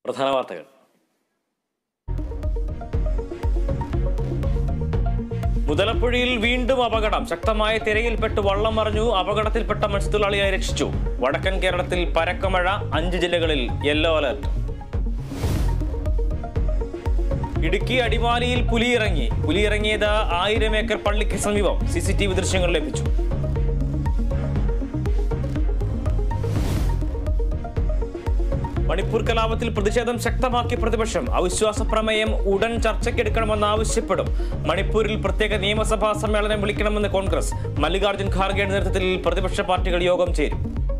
പ്രധാന വാർത്തകൾ മുതലപ്പുഴയിൽ വീണ്ടും അപകടം ശക്തമായ തിരയിൽപ്പെട്ട് വള്ളം മറിഞ്ഞു അപകടത്തിൽപ്പെട്ട മത്സ്യത്തൊഴിലാളിയെ രക്ഷിച്ചു വടക്കൻ കേരളത്തിൽ പരക്കമഴ അഞ്ച് ജില്ലകളിൽ യെല്ലോ അലർട്ട് ഇടുക്കി അടിമാലിയിൽ പുലിയിറങ്ങി പുലിയിറങ്ങിയത് ആയിരം ഏക്കർ പള്ളിക്ക് സമീപം സി സി ടി വി ദൃശ്യങ്ങൾ ലഭിച്ചു മണിപ്പൂർ കലാപത്തിൽ പ്രതിഷേധം ശക്തമാക്കി പ്രതിപക്ഷം അവിശ്വാസ പ്രമേയം ഉടൻ ചർച്ചയ്ക്കെടുക്കണമെന്ന് ആവശ്യപ്പെടും മണിപ്പൂരിൽ പ്രത്യേക നിയമസഭാ സമ്മേളനം വിളിക്കണമെന്ന് കോൺഗ്രസ് മല്ലികാർജ്ജുൻ ഖാർഗെയുടെ നേതൃത്വത്തിൽ പ്രതിപക്ഷ പാർട്ടികൾ യോഗം ചേരും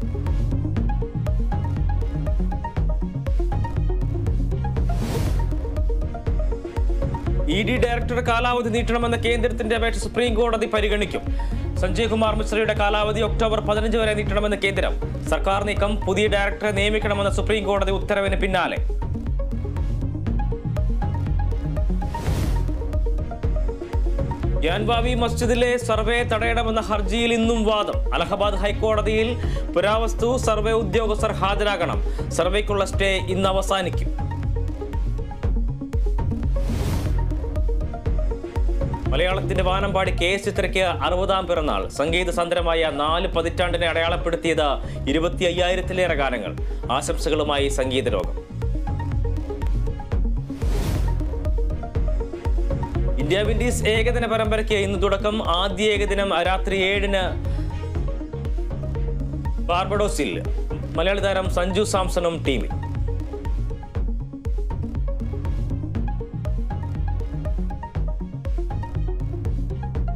ഇ ഡി ഡയറക്ടർ കാലാവധി നീട്ടണമെന്ന കേന്ദ്രത്തിന്റെ അപേക്ഷ സുപ്രീം കോടതി പരിഗണിക്കും സഞ്ജയ് കുമാർ മിശ്രയുടെ കാലാവധി ഒക്ടോബർ പതിനഞ്ച് വരെ നീട്ടണമെന്ന് കേന്ദ്രം സർക്കാർ നീക്കം പുതിയ ഡയറക്ടറെ നിയമിക്കണമെന്ന സുപ്രീം കോടതി ഉത്തരവിന് പിന്നാലെ ഗ്യാൻവാവി മസ്ജിദിലെ സർവേ തടയണമെന്ന ഹർജിയിൽ ഇന്നും വാദം അലഹബാദ് ഹൈക്കോടതിയിൽ പുരാവസ്തു സർവേ ഉദ്യോഗസ്ഥർ ഹാജരാകണം സർവേക്കുള്ള സ്റ്റേ ഇന്ന് അവസാനിക്കും മലയാളത്തിന്റെ വാനമ്പാടി കെ എസ് ചിത്രയ്ക്ക് അറുപതാം പിറന്നാൾ സംഗീത സന്ദ്രമായ നാല് പതിറ്റാണ്ടിനെ അടയാളപ്പെടുത്തിയത് ഇരുപത്തി അയ്യായിരത്തിലേറെ ഗാനങ്ങൾ ആശംസകളുമായി സംഗീത ലോകം ഇന്ത്യ വിൻഡീസ് ഏകദിന പരമ്പരയ്ക്ക് ഇന്ന് തുടക്കം ആദ്യ ഏകദിനം രാത്രി ഏഴിന് ബാർബഡോസിൽ മലയാളി താരം സഞ്ജു സാംസണും ടീമിൽ